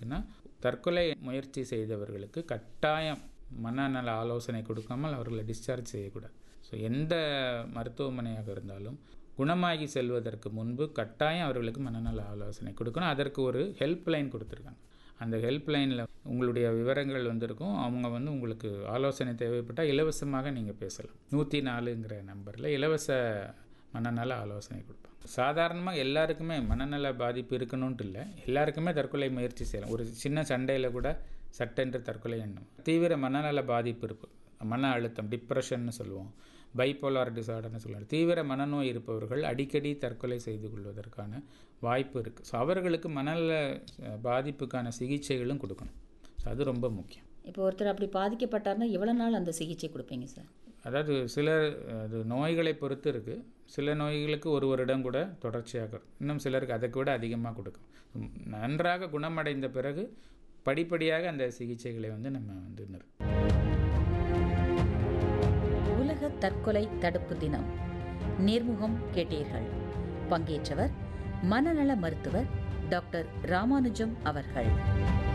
இருக்குன்னா தற்கொலை முயற்சி செய்தவர்களுக்கு கட்டாயம் மனநல ஆலோசனை கொடுக்காமல் அவர்களை டிஸ்சார்ஜ் செய்யக்கூடாது ஸோ எந்த மருத்துவமனையாக இருந்தாலும் குணமாகி செல்வதற்கு முன்பு கட்டாயம் அவர்களுக்கு மனநல ஆலோசனை கொடுக்கணும் அதற்கு ஒரு ஹெல்ப் லைன் கொடுத்துருக்காங்க அந்த ஹெல்ப் லைனில் உங்களுடைய விவரங்கள் வந்திருக்கும் அவங்க வந்து உங்களுக்கு ஆலோசனை தேவைப்பட்டால் இலவசமாக நீங்கள் பேசலாம் நூற்றி நாலுங்கிற நம்பரில் இலவச மனநல ஆலோசனை கொடுப்பாங்க சாதாரணமாக எல்லாருக்குமே மனநல பாதிப்பு இருக்கணும்ட்டு இல்லை எல்லாருக்குமே தற்கொலை முயற்சி செய்யலாம் ஒரு சின்ன சண்டையில் கூட சட்டென்று தற்கொலை எண்ணம் தீவிர மனநல பாதிப்பு இருப்பு மன அழுத்தம் டிப்ரெஷன்னு சொல்லுவோம் பைப்போலார் டிசார்டர்னு சொல்லுவாங்க தீவிர மனநோய் இருப்பவர்கள் அடிக்கடி தற்கொலை செய்து கொள்வதற்கான வாய்ப்பு இருக்குது ஸோ அவர்களுக்கு மனநல அஹ், பாதிப்புக்கான சிகிச்சைகளும் கொடுக்கணும் ஸோ அது ரொம்ப முக்கியம் இப்போ ஒருத்தர் அப்படி பாதிக்கப்பட்டார்னா எவ்வளோ நாள் அந்த சிகிச்சை கொடுப்பீங்க சார் அதாவது சில அது நோய்களை பொறுத்து இருக்குது சில நோய்களுக்கு ஒரு வருடம் கூட தொடர்ச்சியாக இருக்கும் இன்னும் சிலருக்கு அதை விட அதிகமாக கொடுக்கும் உம், நன்றாக குணமடைந்த பிறகு படிப்படியாக அந்த சிகிச்சைகளை வந்து நம்ம வந்து நிறுத்தணும் உலக தற்கொலை தடுப்பு தினம் நேர்முகம் கேட்டீர்கள் பங்கேற்றவர் மனநல மருத்துவர் டாக்டர் ராமானுஜம் அவர்கள்